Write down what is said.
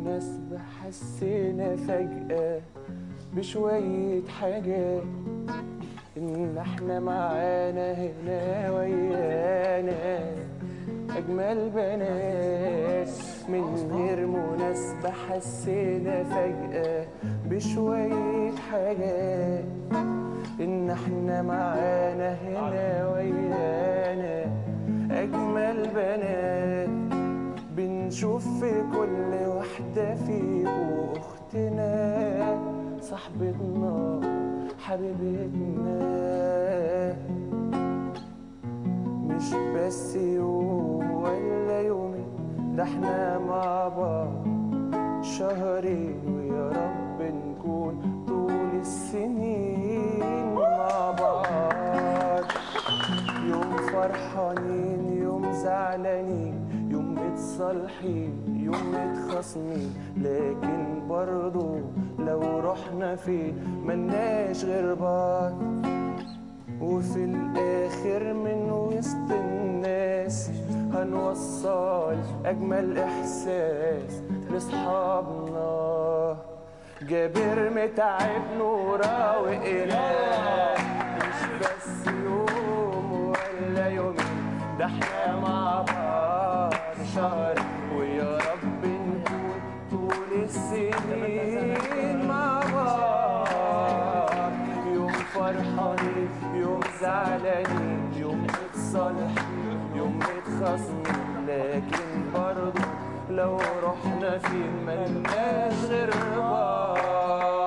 مناسبة حسينا فجأة بشوية حاجات إن إحنا معانا هنا ويانا أجمل بنات من غير مناسبة حسينا فجأة بشوية حاجات إن إحنا معانا هنا ويانا أجمل بنات بنشوف في كل واحدة فيكو أختنا صاحبتنا حبيبتنا مش بس يوم ولا يومين ده احنا مع بعض شهرين ويا رب نكون طول السنين مع بعض يوم فرحانين يوم زعلانين يوم متصالحين يوم متخاصمين لكن برضو لو رحنا فين ملناش غير بعض وفي الآخر من وسط الناس هنوصل أجمل إحساس لأصحابنا جابر متعب نورا وإله مش بس يوم ولا يومين ده احنا مع بعض شهر ويا رب نكون طول السنين مع بعض يوم فرحانين يوم زعلانين يوم متصالحين يوم متخاصمين لكن برضه لو رحنا فين ملناش غير بعض